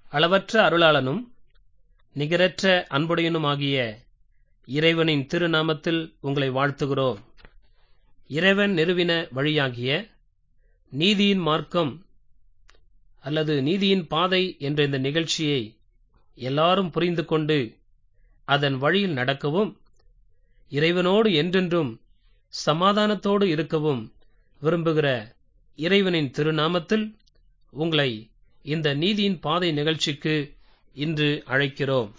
அளவற்ற அருளாளனும் நிகரற்ற அன்புடையனுமாகிய இறைவனின் திருநாமத்தில் உங்களை வாழ்த்துகிறோம் இறைவன் நிறுவின வழியாகிய நீதியின் மார்க்கம் அல்லது நீதியின் பாதை என்ற இந்த நிகழ்ச்சியை எல்லாரும் புரிந்து கொண்டு அதன் வழியில் நடக்கவும் இறைவனோடு என்றென்றும் சமாதானத்தோடு இருக்கவும் விரும்புகிற இறைவனின் திருநாமத்தில் உங்களை இந்த நீதியின் பாதை நிகழ்ச்சிக்கு இன்று அழைக்கிறோம்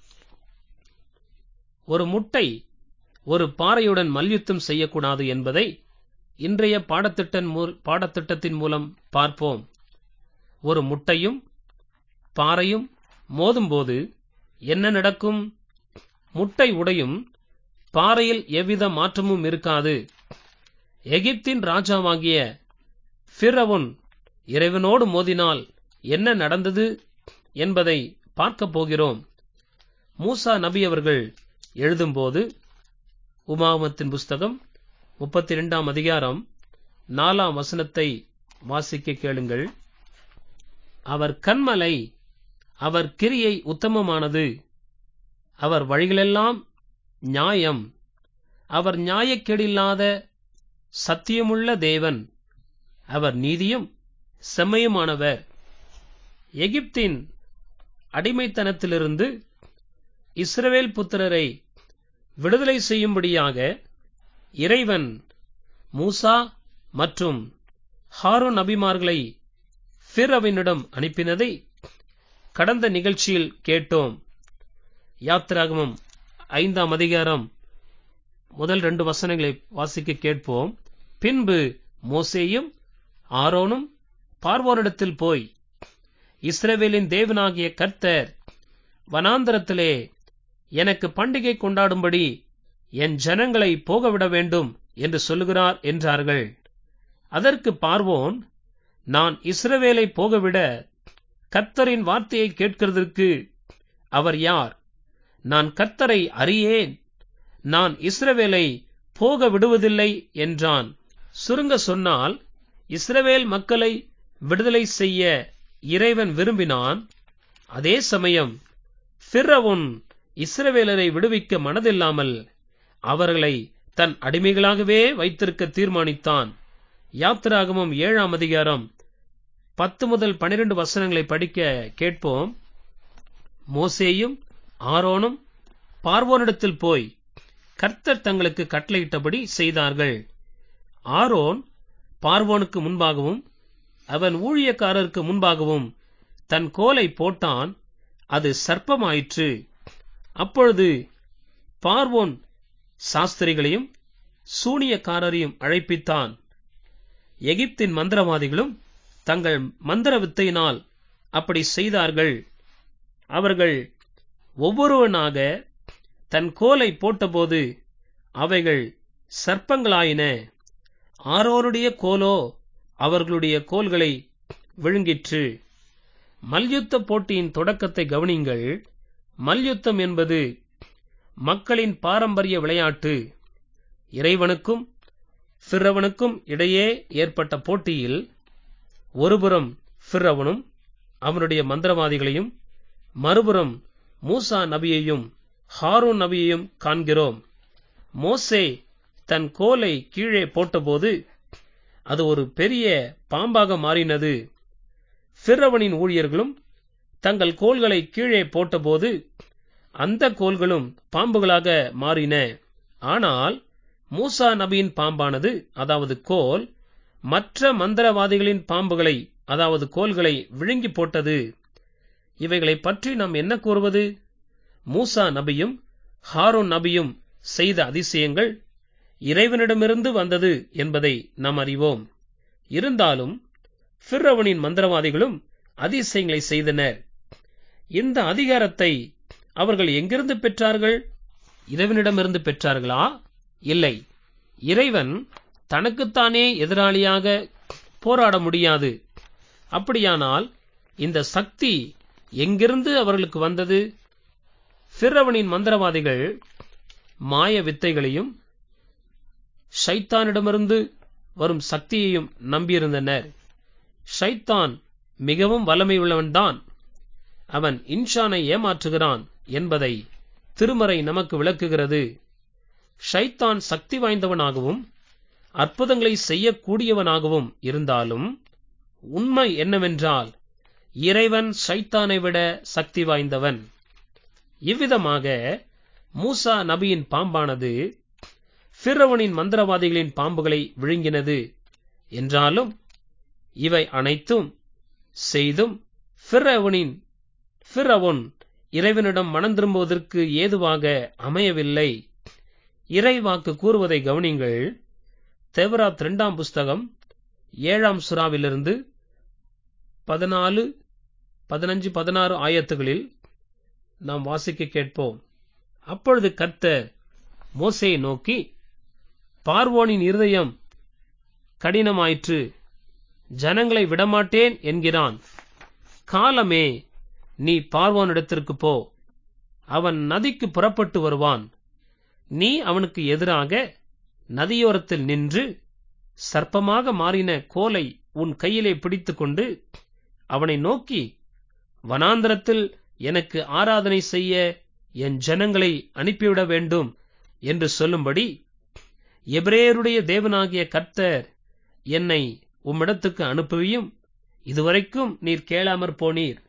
ஒரு முட்டை ஒரு பாறையுடன் மல்யுத்தம் செய்யக்கூடாது என்பதை இன்றைய பாடத்திட்டன் பாடத்திட்டத்தின் மூலம் பார்ப்போம் ஒரு முட்டையும் பாறையும் மோதும்போது என்ன நடக்கும் முட்டை உடையும் பாறையில் எவ்வித மாற்றமும் இருக்காது எகிப்தின் ராஜாவாகிய ஃபிரவுன் இறைவனோடு மோதினால் என்ன நடந்தது என்பதை பார்க்கப் போகிறோம் மூசா நபி அவர்கள் எழுதும்போது உமாமத்தின் புஸ்தகம் முப்பத்தி இரண்டாம் அதிகாரம் நாலாம் வசனத்தை வாசிக்க கேளுங்கள் அவர் கண்மலை அவர் கிரியை உத்தமமானது அவர் வழிகளெல்லாம் நியாயம் அவர் நியாயக்கேடில்லாத சத்தியமுள்ள தேவன் அவர் நீதியும் செம்மையுமானவர் எகிப்தின் அடிமைத்தனத்திலிருந்து இஸ்ரவேல் புத்திரரை விடுதலை செய்யும்படியாக இறைவன் மூசா மற்றும் ஹாரோன் நபிமார்களை ஃபிரவினிடம் அனுப்பினதை கடந்த நிகழ்ச்சியில் கேட்டோம் யாத்திராகமம் ஐந்தாம் அதிகாரம் முதல் ரெண்டு வசனங்களை வாசிக்க கேட்போம் பின்பு மோசேயும் ஆரோனும் பார்வோனிடத்தில் போய் இஸ்ரவேலின் தேவனாகிய கர்த்தர் வனாந்தரத்திலே எனக்கு பண்டிகை கொண்டாடும்படி என் ஜனங்களை போகவிட வேண்டும் என்று சொல்லுகிறார் என்றார்கள் அதற்கு பார்வோன் நான் இஸ்ரவேலை போகவிட கர்த்தரின் வார்த்தையை கேட்கிறதற்கு அவர் யார் நான் கர்த்தரை அறியேன் நான் இஸ்ரவேலை போக விடுவதில்லை என்றான் சுருங்க சொன்னால் இஸ்ரவேல் மக்களை விடுதலை செய்ய இறைவன் விரும்பினான் அதே சமயம் ஃபிரவுன் இஸ்ரவேலரை விடுவிக்க மனதில்லாமல் அவர்களை தன் அடிமைகளாகவே வைத்திருக்க தீர்மானித்தான் யாத்திராகமம் ஏழாம் அதிகாரம் பத்து முதல் பனிரெண்டு வசனங்களை படிக்க கேட்போம் மோசேயும் ஆரோனும் பார்வோனிடத்தில் போய் கர்த்தர் தங்களுக்கு கட்டளையிட்டபடி செய்தார்கள் ஆரோன் பார்வோனுக்கு முன்பாகவும் அவன் ஊழியக்காரருக்கு முன்பாகவும் தன் கோலை போட்டான் அது சர்ப்பமாயிற்று அப்பொழுது பார்வோன் சாஸ்திரிகளையும் சூனியக்காரரையும் அழைப்பித்தான் எகிப்தின் மந்திரவாதிகளும் தங்கள் மந்திர வித்தையினால் அப்படி செய்தார்கள் அவர்கள் ஒவ்வொருவனாக தன் கோலை போட்டபோது அவைகள் சர்ப்பங்களாயின ஆரோருடைய கோலோ அவர்களுடைய கோல்களை விழுங்கிற்று மல்யுத்த போட்டியின் தொடக்கத்தை கவனிங்கள் மல்யுத்தம் என்பது மக்களின் பாரம்பரிய விளையாட்டு இறைவனுக்கும் ஃபிரவனுக்கும் இடையே ஏற்பட்ட போட்டியில் ஒருபுறம் ஃபிரவனும் அவனுடைய மந்திரவாதிகளையும் மறுபுறம் மூசா நபியையும் ஹாரூன் நபியையும் காண்கிறோம் மோசே தன் கோலை கீழே போட்டபோது அது ஒரு பெரிய பாம்பாக மாறினது ஃபிரவனின் ஊழியர்களும் தங்கள் கோல்களை கீழே போட்டபோது அந்த கோல்களும் பாம்புகளாக மாறின ஆனால் மூசா நபியின் பாம்பானது அதாவது கோல் மற்ற மந்திரவாதிகளின் பாம்புகளை அதாவது கோல்களை விழுங்கி போட்டது இவைகளை பற்றி நாம் என்ன கூறுவது மூசா நபியும் ஹாரோன் நபியும் செய்த அதிசயங்கள் இறைவனிடமிருந்து வந்தது என்பதை நாம் அறிவோம் இருந்தாலும் ஃபிர்ரவனின் மந்திரவாதிகளும் அதிசயங்களை செய்தனர் இந்த அதிகாரத்தை அவர்கள் எங்கிருந்து பெற்றார்கள் இறைவனிடமிருந்து பெற்றார்களா இல்லை இறைவன் தனக்குத்தானே எதிராளியாக போராட முடியாது அப்படியானால் இந்த சக்தி எங்கிருந்து அவர்களுக்கு வந்தது ஃபிர்ரவனின் மந்திரவாதிகள் மாய வித்தைகளையும் ஷைத்தானிடமிருந்து வரும் சக்தியையும் நம்பியிருந்தனர் ஷைத்தான் மிகவும் வல்லமை உள்ளவன்தான் அவன் இன்ஷானை ஏமாற்றுகிறான் என்பதை திருமறை நமக்கு விளக்குகிறது ஷைத்தான் சக்தி வாய்ந்தவனாகவும் அற்புதங்களை செய்யக்கூடியவனாகவும் இருந்தாலும் உண்மை என்னவென்றால் இறைவன் ஷைத்தானை விட சக்தி வாய்ந்தவன் இவ்விதமாக மூசா நபியின் பாம்பானது ஃபிரவனின் மந்திரவாதிகளின் பாம்புகளை விழுங்கினது என்றாலும் இவை அனைத்தும் செய்தும் ஃபிரவனின் ஃபிரவுன் இறைவனிடம் மனம் திரும்புவதற்கு ஏதுவாக அமையவில்லை இறைவாக்கு கூறுவதை கவனிங்கள் தெவராத் இரண்டாம் புஸ்தகம் ஏழாம் சுறாவிலிருந்து பதினாலு பதினஞ்சு பதினாறு ஆயத்துகளில் நாம் வாசிக்க கேட்போம் அப்பொழுது கர்த்தர் மோசையை நோக்கி பார்வோனின் இருதயம் கடினமாயிற்று ஜனங்களை விடமாட்டேன் என்கிறான் காலமே நீ பார்வோனிடத்திற்கு போ அவன் நதிக்கு புறப்பட்டு வருவான் நீ அவனுக்கு எதிராக நதியோரத்தில் நின்று சர்ப்பமாக மாறின கோலை உன் கையிலே பிடித்துக்கொண்டு அவனை நோக்கி வனாந்தரத்தில் எனக்கு ஆராதனை செய்ய என் ஜனங்களை அனுப்பிவிட வேண்டும் என்று சொல்லும்படி எபிரேயருடைய தேவனாகிய கர்த்தர் என்னை உம்மிடத்துக்கு அனுப்புவியும் இதுவரைக்கும் நீர் கேளாமற் போனீர்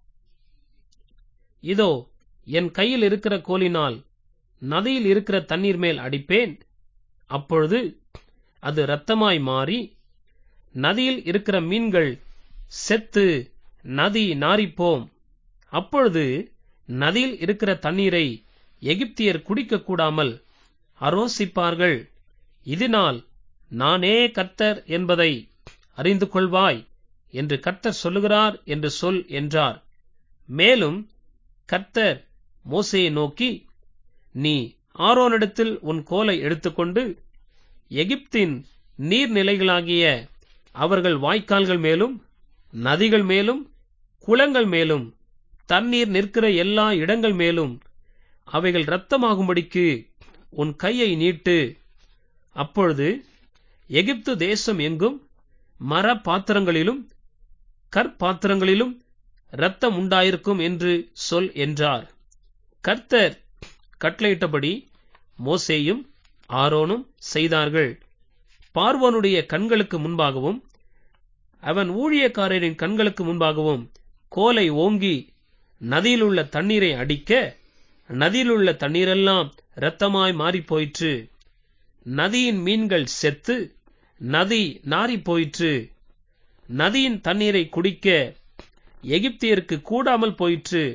இதோ என் கையில் இருக்கிற கோலினால் நதியில் இருக்கிற தண்ணீர் மேல் அடிப்பேன் அப்பொழுது அது இரத்தமாய் மாறி நதியில் இருக்கிற மீன்கள் செத்து நதி நாறிப்போம் அப்பொழுது நதியில் இருக்கிற தண்ணீரை எகிப்தியர் குடிக்கக்கூடாமல் அரோசிப்பார்கள் இதனால் நானே கர்த்தர் என்பதை அறிந்து கொள்வாய் என்று கர்த்தர் சொல்லுகிறார் என்று சொல் என்றார் மேலும் கர்த்தர் மோசையை நோக்கி நீ ஆரோனிடத்தில் உன் கோலை எடுத்துக்கொண்டு எகிப்தின் நீர்நிலைகளாகிய அவர்கள் வாய்க்கால்கள் மேலும் நதிகள் மேலும் குளங்கள் மேலும் தண்ணீர் நிற்கிற எல்லா இடங்கள் மேலும் அவைகள் இரத்தமாகும்படிக்கு உன் கையை நீட்டு அப்பொழுது எகிப்து தேசம் எங்கும் மர பாத்திரங்களிலும் கற்பாத்திரங்களிலும் இரத்தம் உண்டாயிருக்கும் என்று சொல் என்றார் கர்த்தர் கட்டளையிட்டபடி மோசேயும் ஆரோனும் செய்தார்கள் பார்வோனுடைய கண்களுக்கு முன்பாகவும் அவன் ஊழியக்காரரின் கண்களுக்கு முன்பாகவும் கோலை ஓங்கி நதியிலுள்ள தண்ணீரை அடிக்க நதியிலுள்ள தண்ணீரெல்லாம் இரத்தமாய் மாறிப் போயிற்று நதியின் மீன்கள் செத்து நதி நாறிப் போயிற்று நதியின் தண்ணீரை குடிக்க எகிப்தியருக்கு கூடாமல் போயிற்று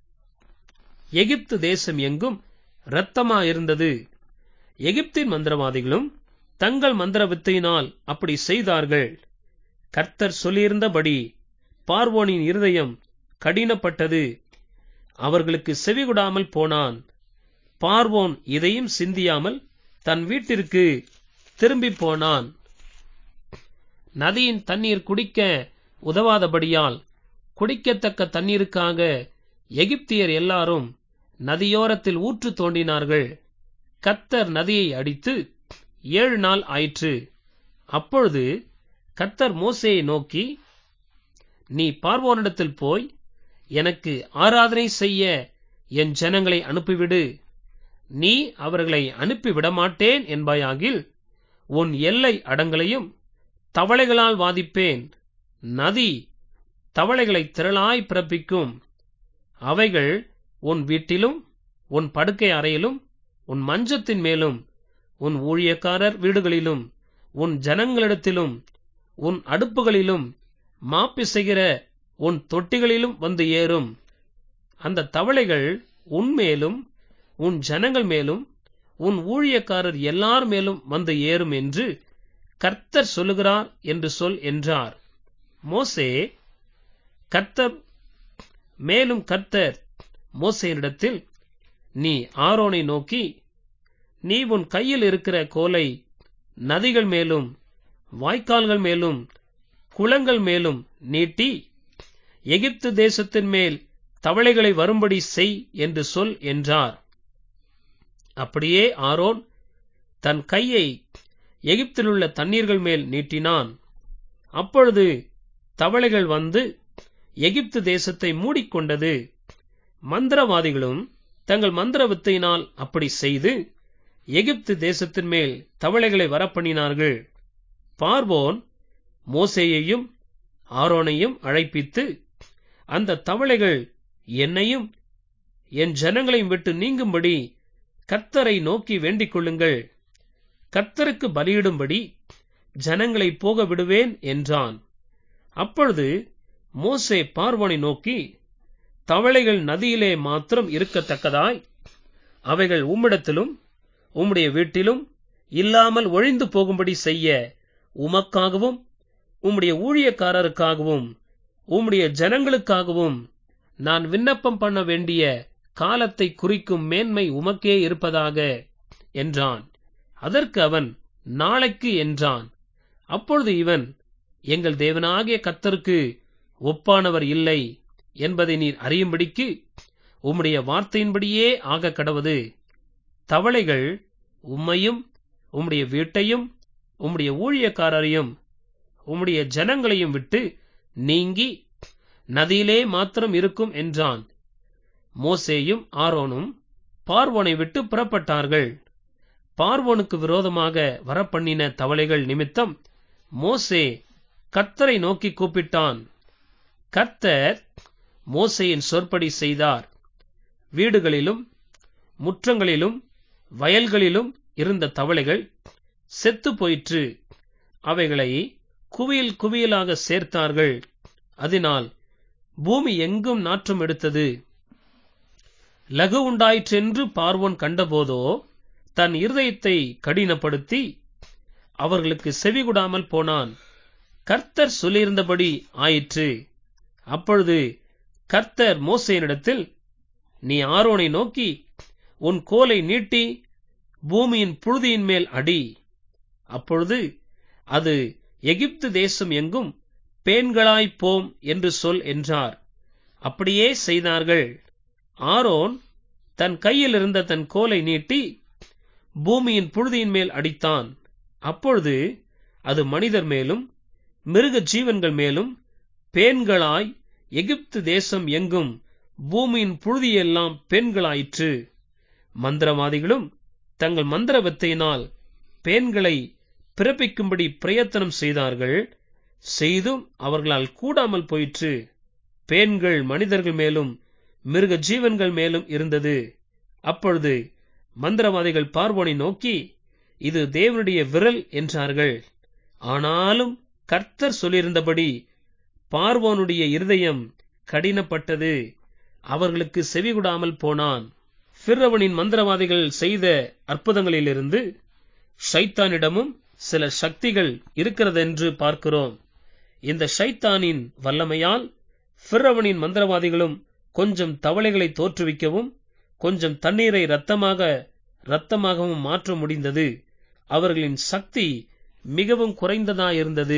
எகிப்து தேசம் எங்கும் இரத்தமா இருந்தது எகிப்தின் மந்திரவாதிகளும் தங்கள் மந்திர வித்தையினால் அப்படி செய்தார்கள் கர்த்தர் சொல்லியிருந்தபடி பார்வோனின் இருதயம் கடினப்பட்டது அவர்களுக்கு செவிகொடாமல் போனான் பார்வோன் இதையும் சிந்தியாமல் தன் வீட்டிற்கு திரும்பி போனான் நதியின் தண்ணீர் குடிக்க உதவாதபடியால் குடிக்கத்தக்க தண்ணீருக்காக எகிப்தியர் எல்லாரும் நதியோரத்தில் ஊற்று தோண்டினார்கள் கத்தர் நதியை அடித்து ஏழு நாள் ஆயிற்று அப்பொழுது கத்தர் மோசேயை நோக்கி நீ பார்வோனிடத்தில் போய் எனக்கு ஆராதனை செய்ய என் ஜனங்களை அனுப்பிவிடு நீ அவர்களை அனுப்பிவிடமாட்டேன் என்பாயாகில் உன் எல்லை அடங்களையும் தவளைகளால் வாதிப்பேன் நதி தவளைகளை திரளாய் பிறப்பிக்கும் அவைகள் உன் வீட்டிலும் உன் படுக்கை அறையிலும் உன் மஞ்சத்தின் மேலும் உன் ஊழியக்காரர் வீடுகளிலும் உன் ஜனங்களிடத்திலும் உன் அடுப்புகளிலும் மாப்பிசைகிற உன் தொட்டிகளிலும் வந்து ஏறும் அந்த தவளைகள் உன் மேலும் உன் ஜனங்கள் மேலும் உன் ஊழியக்காரர் எல்லார் மேலும் வந்து ஏறும் என்று கர்த்தர் சொல்லுகிறார் என்று சொல் என்றார் மோசே கர்த்தர் மேலும் கர்த்தர் மோசேனிடத்தில் நீ ஆரோனை நோக்கி நீ உன் கையில் இருக்கிற கோலை நதிகள் மேலும் வாய்க்கால்கள் மேலும் குளங்கள் மேலும் நீட்டி எகிப்து தேசத்தின் மேல் தவளைகளை வரும்படி செய் என்று சொல் என்றார் அப்படியே ஆரோன் தன் கையை எகிப்திலுள்ள தண்ணீர்கள் மேல் நீட்டினான் அப்பொழுது தவளைகள் வந்து எகிப்து தேசத்தை மூடிக்கொண்டது மந்திரவாதிகளும் தங்கள் மந்திர வித்தையினால் அப்படி செய்து எகிப்து தேசத்தின் மேல் தவளைகளை வரப்பண்ணினார்கள் பார்வோன் மோசேயையும் ஆரோனையும் அழைப்பித்து அந்த தவளைகள் என்னையும் என் ஜனங்களையும் விட்டு நீங்கும்படி கர்த்தரை நோக்கி வேண்டிக் கொள்ளுங்கள் கர்த்தருக்கு பலியிடும்படி ஜனங்களை போக விடுவேன் என்றான் அப்பொழுது மோசே பார்வோனை நோக்கி தவளைகள் நதியிலே மாத்திரம் இருக்கத்தக்கதாய் அவைகள் உம்மிடத்திலும் உம்முடைய வீட்டிலும் இல்லாமல் ஒழிந்து போகும்படி செய்ய உமக்காகவும் உம்முடைய ஊழியக்காரருக்காகவும் உம்முடைய ஜனங்களுக்காகவும் நான் விண்ணப்பம் பண்ண வேண்டிய காலத்தை குறிக்கும் மேன்மை உமக்கே இருப்பதாக என்றான் அதற்கு அவன் நாளைக்கு என்றான் அப்பொழுது இவன் எங்கள் தேவனாகிய கத்தருக்கு ஒப்பானவர் இல்லை என்பதை நீர் அறியும்படிக்கு உம்முடைய வார்த்தையின்படியே ஆக கடவது தவளைகள் உம்மையும் உம்முடைய வீட்டையும் உம்முடைய ஊழியக்காரரையும் உம்முடைய ஜனங்களையும் விட்டு நீங்கி நதியிலே மாத்திரம் இருக்கும் என்றான் மோசேயும் ஆரோனும் பார்வோனை விட்டு புறப்பட்டார்கள் பார்வோனுக்கு விரோதமாக வரப்பண்ணின தவளைகள் நிமித்தம் மோசே கர்த்தரை நோக்கி கூப்பிட்டான் கர்த்தர் மோசையின் சொற்படி செய்தார் வீடுகளிலும் முற்றங்களிலும் வயல்களிலும் இருந்த தவளைகள் செத்து போயிற்று அவைகளை குவியல் குவியலாக சேர்த்தார்கள் அதனால் பூமி எங்கும் நாற்றம் எடுத்தது லகு உண்டாயிற்றென்று பார்வோன் கண்டபோதோ தன் இருதயத்தை கடினப்படுத்தி அவர்களுக்கு செவிகொடாமல் போனான் கர்த்தர் சொல்லியிருந்தபடி ஆயிற்று அப்பொழுது கர்த்தர் மோசேனிடத்தில் நீ ஆரோனை நோக்கி உன் கோலை நீட்டி பூமியின் புழுதியின் மேல் அடி அப்பொழுது அது எகிப்து தேசம் எங்கும் பேன்களாய்ப் போம் என்று சொல் என்றார் அப்படியே செய்தார்கள் ஆரோன் தன் கையில் இருந்த தன் கோலை நீட்டி பூமியின் புழுதியின் மேல் அடித்தான் அப்பொழுது அது மனிதர் மேலும் மிருக ஜீவன்கள் மேலும் பேன்களாய் எகிப்து தேசம் எங்கும் பூமியின் புழுதியெல்லாம் பெண்களாயிற்று மந்திரவாதிகளும் தங்கள் மந்திர வித்தையினால் பேன்களை பிறப்பிக்கும்படி பிரயத்தனம் செய்தார்கள் செய்தும் அவர்களால் கூடாமல் போயிற்று பேன்கள் மனிதர்கள் மேலும் மிருக ஜீவன்கள் மேலும் இருந்தது அப்பொழுது மந்திரவாதிகள் பார்வோனை நோக்கி இது தேவனுடைய விரல் என்றார்கள் ஆனாலும் கர்த்தர் சொல்லியிருந்தபடி பார்வோனுடைய இருதயம் கடினப்பட்டது அவர்களுக்கு செவிகொடாமல் போனான் பிறவனின் மந்திரவாதிகள் செய்த அற்புதங்களிலிருந்து ஷைத்தானிடமும் சில சக்திகள் இருக்கிறதென்று பார்க்கிறோம் இந்த ஷைத்தானின் வல்லமையால் பிறவனின் மந்திரவாதிகளும் கொஞ்சம் தவளைகளை தோற்றுவிக்கவும் கொஞ்சம் தண்ணீரை ரத்தமாக ரத்தமாகவும் மாற்ற முடிந்தது அவர்களின் சக்தி மிகவும் குறைந்ததாயிருந்தது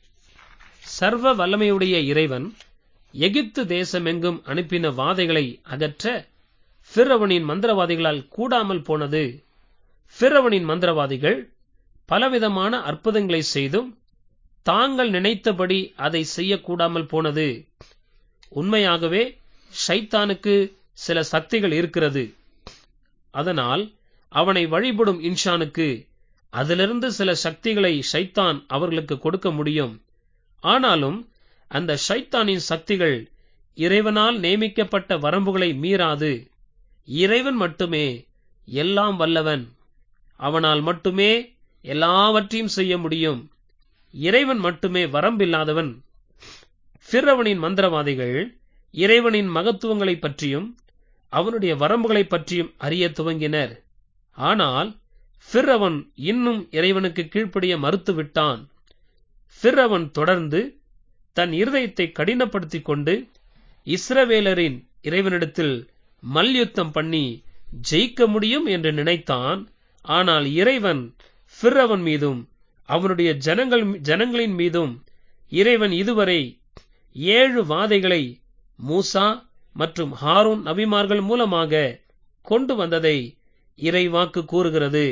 சர்வ வல்லமையுடைய இறைவன் எகிப்து தேசமெங்கும் அனுப்பின வாதைகளை அகற்ற பிறவனின் மந்திரவாதிகளால் கூடாமல் போனது பிறவனின் மந்திரவாதிகள் பலவிதமான அற்புதங்களை செய்தும் தாங்கள் நினைத்தபடி அதை செய்யக்கூடாமல் போனது உண்மையாகவே ஷைத்தானுக்கு சில சக்திகள் இருக்கிறது அதனால் அவனை வழிபடும் இன்ஷானுக்கு அதிலிருந்து சில சக்திகளை ஷைத்தான் அவர்களுக்கு கொடுக்க முடியும் ஆனாலும் அந்த ஷைத்தானின் சக்திகள் இறைவனால் நியமிக்கப்பட்ட வரம்புகளை மீறாது இறைவன் மட்டுமே எல்லாம் வல்லவன் அவனால் மட்டுமே எல்லாவற்றையும் செய்ய முடியும் இறைவன் மட்டுமே வரம்பில்லாதவன் பிறவனின் மந்திரவாதிகள் இறைவனின் மகத்துவங்களைப் பற்றியும் அவனுடைய வரம்புகளைப் பற்றியும் அறிய துவங்கினர் ஆனால் பிறவன் இன்னும் இறைவனுக்கு கீழ்ப்படிய மறுத்துவிட்டான் பிறவன் தொடர்ந்து தன் இருதயத்தை கடினப்படுத்திக் கொண்டு இஸ்ரவேலரின் இறைவனிடத்தில் மல்யுத்தம் பண்ணி ஜெயிக்க முடியும் என்று நினைத்தான் ஆனால் இறைவன் பிறவன் மீதும் அவனுடைய ஜனங்கள் ஜனங்களின் மீதும் இறைவன் இதுவரை ஏழு வாதைகளை மூசா மற்றும் ஹாரூன் நபிமார்கள் மூலமாக கொண்டு வந்ததை இறைவாக்கு கூறுகிறது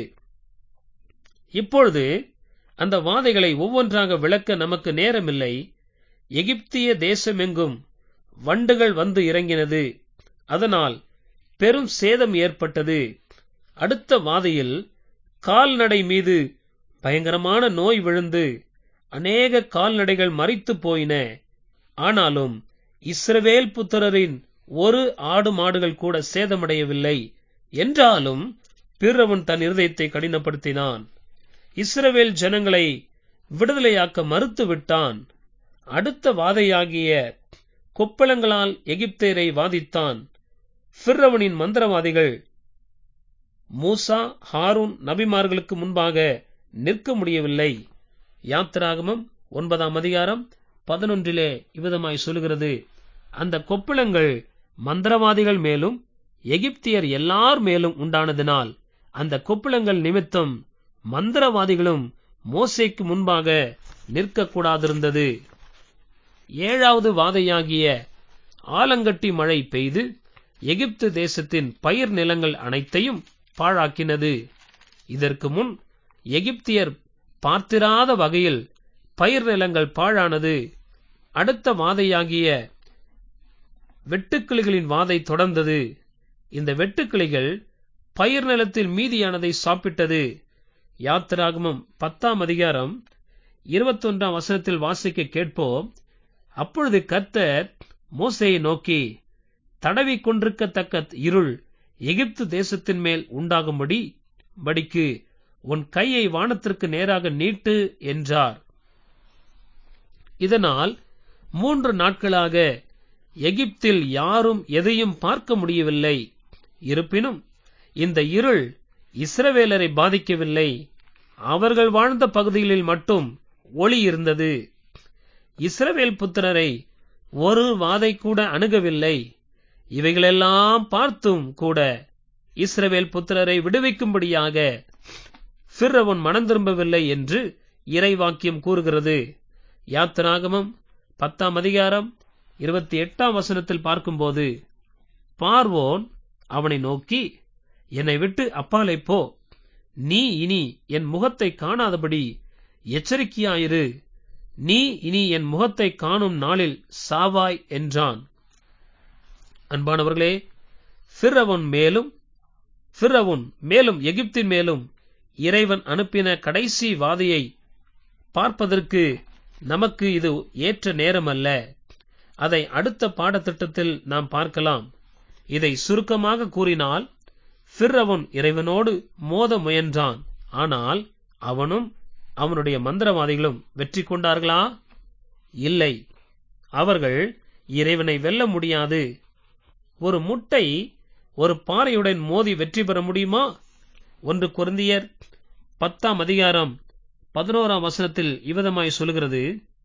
இப்பொழுது அந்த வாதைகளை ஒவ்வொன்றாக விளக்க நமக்கு நேரமில்லை எகிப்திய தேசமெங்கும் வண்டுகள் வந்து இறங்கினது அதனால் பெரும் சேதம் ஏற்பட்டது அடுத்த வாதையில் கால்நடை மீது பயங்கரமான நோய் விழுந்து அநேக கால்நடைகள் மறித்து போயின ஆனாலும் இஸ்ரவேல் புத்திரரின் ஒரு ஆடு மாடுகள் கூட சேதமடையவில்லை என்றாலும் பிறவன் தன் இருதயத்தை கடினப்படுத்தினான் இஸ்ரவேல் ஜனங்களை விடுதலையாக்க மறுத்து விட்டான் அடுத்த வாதையாகிய கொப்பளங்களால் எகிப்தேரை வாதித்தான் பிறவனின் மந்திரவாதிகள் மூசா ஹாரூன் நபிமார்களுக்கு முன்பாக நிற்க முடியவில்லை யாத்திராகமம் ஒன்பதாம் அதிகாரம் பதினொன்றிலே இவ்விதமாய் சொல்கிறது அந்த கொப்பிளங்கள் மந்திரவாதிகள் மேலும் எகிப்தியர் எல்லார் மேலும் உண்டானதினால் அந்த கொப்பிளங்கள் நிமித்தம் மந்திரவாதிகளும் மோசேக்கு முன்பாக நிற்கக்கூடாதிருந்தது ஏழாவது வாதையாகிய ஆலங்கட்டி மழை பெய்து எகிப்து தேசத்தின் பயிர் நிலங்கள் அனைத்தையும் பாழாக்கினது இதற்கு முன் எகிப்தியர் பார்த்திராத வகையில் பயிர் நிலங்கள் பாழானது அடுத்த வாதையாகிய வெட்டுக்கிளிகளின் வாதை தொடர்ந்தது இந்த வெட்டுக்கிளிகள் பயிர் நிலத்தில் மீதியானதை சாப்பிட்டது யாத்திராகமம் பத்தாம் அதிகாரம் இருபத்தொன்றாம் வசனத்தில் வாசிக்க கேட்போம் அப்பொழுது கர்த்தர் மோசையை நோக்கி தடவி கொண்டிருக்கத்தக்க இருள் எகிப்து தேசத்தின் மேல் உண்டாகும்படி படிக்கு உன் கையை வானத்திற்கு நேராக நீட்டு என்றார் இதனால் மூன்று நாட்களாக எகிப்தில் யாரும் எதையும் பார்க்க முடியவில்லை இருப்பினும் இந்த இருள் இஸ்ரவேலரை பாதிக்கவில்லை அவர்கள் வாழ்ந்த பகுதிகளில் மட்டும் ஒளி இருந்தது இஸ்ரவேல் புத்திரரை ஒரு வாதை கூட அணுகவில்லை இவைகளெல்லாம் பார்த்தும் கூட இஸ்ரவேல் புத்திரரை விடுவிக்கும்படியாக பிறவன் மனம் திரும்பவில்லை என்று இறைவாக்கியம் கூறுகிறது யாத்திராகமம் பத்தாம் அதிகாரம் இருபத்தி எட்டாம் வசனத்தில் பார்க்கும்போது பார்வோன் அவனை நோக்கி என்னை விட்டு அப்பாலே போ நீ இனி என் முகத்தை காணாதபடி எச்சரிக்கையாயிரு நீ இனி என் முகத்தை காணும் நாளில் சாவாய் என்றான் அன்பானவர்களே பிறவன் மேலும் பிறவுன் மேலும் எகிப்தின் மேலும் இறைவன் அனுப்பின கடைசி வாதையை பார்ப்பதற்கு நமக்கு இது ஏற்ற நேரம் அல்ல அதை அடுத்த பாடத்திட்டத்தில் நாம் பார்க்கலாம் இதை சுருக்கமாக கூறினால் பிறவன் இறைவனோடு மோத முயன்றான் ஆனால் அவனும் அவனுடைய மந்திரவாதிகளும் வெற்றி கொண்டார்களா இல்லை அவர்கள் இறைவனை வெல்ல முடியாது ஒரு முட்டை ஒரு பாறையுடன் மோதி வெற்றி பெற முடியுமா ஒன்று குருந்தியர் பத்தாம் அதிகாரம் பதினோராம் வசனத்தில் இவ்விதமாய் சொல்கிறது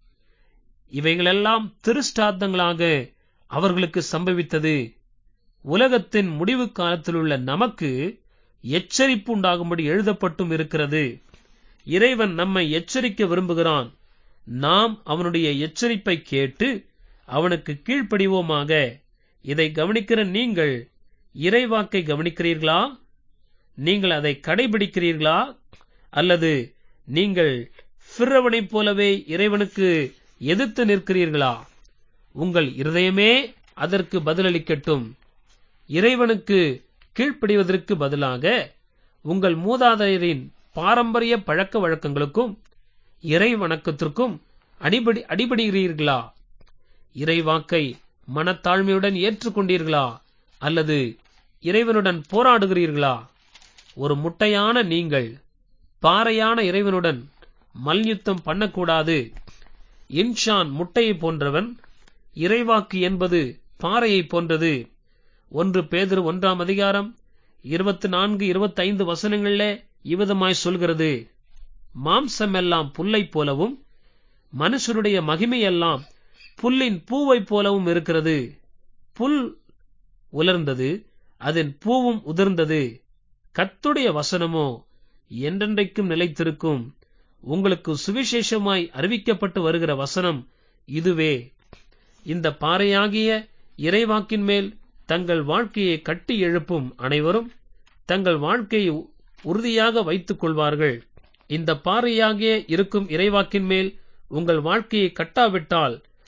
இவைகளெல்லாம் திருஷ்டார்த்தங்களாக அவர்களுக்கு சம்பவித்தது உலகத்தின் முடிவு காலத்தில் உள்ள நமக்கு எச்சரிப்பு உண்டாகும்படி எழுதப்பட்டும் இருக்கிறது இறைவன் நம்மை எச்சரிக்க விரும்புகிறான் நாம் அவனுடைய எச்சரிப்பை கேட்டு அவனுக்கு கீழ்ப்படிவோமாக இதை கவனிக்கிற நீங்கள் இறைவாக்கை கவனிக்கிறீர்களா நீங்கள் அதை கடைபிடிக்கிறீர்களா அல்லது நீங்கள் பிறவனைப் போலவே இறைவனுக்கு எதிர்த்து நிற்கிறீர்களா உங்கள் இருதயமே அதற்கு பதிலளிக்கட்டும் இறைவனுக்கு கீழ்ப்படிவதற்கு பதிலாக உங்கள் மூதாதையரின் பாரம்பரிய பழக்க வழக்கங்களுக்கும் இறை வணக்கத்திற்கும் அடிபடி அடிபடுகிறீர்களா இறைவாக்கை மனத்தாழ்மையுடன் ஏற்றுக்கொண்டீர்களா அல்லது இறைவனுடன் போராடுகிறீர்களா ஒரு முட்டையான நீங்கள் பாறையான இறைவனுடன் மல்யுத்தம் பண்ணக்கூடாது இன்ஷான் முட்டையை போன்றவன் இறைவாக்கு என்பது பாறையை போன்றது ஒன்று பேதர் ஒன்றாம் அதிகாரம் இருபத்தி நான்கு இருபத்தி ஐந்து வசனங்களிலே இவ்விதமாய் சொல்கிறது மாம்சமெல்லாம் புல்லைப் போலவும் மனுஷருடைய மகிமையெல்லாம் புல்லின் பூவைப் போலவும் இருக்கிறது புல் உலர்ந்தது அதன் பூவும் உதிர்ந்தது கத்துடைய வசனமோ என்றென்றைக்கும் நிலைத்திருக்கும் உங்களுக்கு சுவிசேஷமாய் அறிவிக்கப்பட்டு வருகிற வசனம் இதுவே இந்த பாறையாகிய இறைவாக்கின் மேல் தங்கள் வாழ்க்கையை கட்டி எழுப்பும் அனைவரும் தங்கள் வாழ்க்கையை உறுதியாக வைத்துக் கொள்வார்கள் இந்த பாறையாகிய இருக்கும் இறைவாக்கின் மேல் உங்கள் வாழ்க்கையை கட்டாவிட்டால்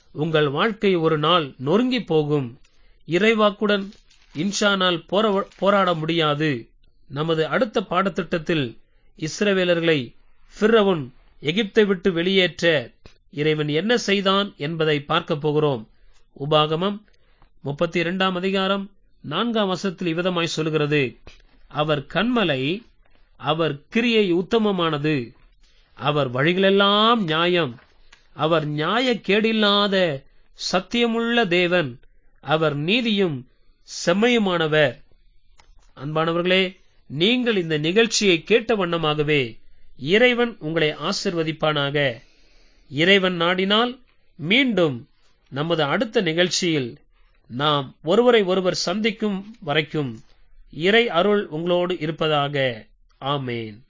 உங்கள் வாழ்க்கை ஒரு நாள் நொறுங்கி போகும் இறைவாக்குடன் இன்ஷா நாள் போர- போராட முடியாது நமது அடுத்த பாடத்திட்டத்தில் இஸ்ரவேலர்களை ஃபிர்ரவுன் எகிப்தை விட்டு வெளியேற்ற இறைவன் என்ன செய்தான் என்பதை பார்க்க போகிறோம் உபாகமம் முப்பத்தி இரண்டாம் அதிகாரம் நான்காம் வசத்தில் இவ்விதமாய் சொல்கிறது அவர் கண்மலை அவர் கிரியை உத்தமமானது அவர் வழிகளெல்லாம் நியாயம் அவர் நியாய கேடில்லாத சத்தியமுள்ள தேவன் அவர் நீதியும் செம்மையுமானவர் அன்பானவர்களே நீங்கள் இந்த நிகழ்ச்சியை கேட்ட வண்ணமாகவே இறைவன் உங்களை ஆசிர்வதிப்பானாக இறைவன் நாடினால் மீண்டும் நமது அடுத்த நிகழ்ச்சியில் நாம் ஒருவரை ஒருவர் சந்திக்கும் வரைக்கும் இறை அருள் உங்களோடு இருப்பதாக ஆமேன்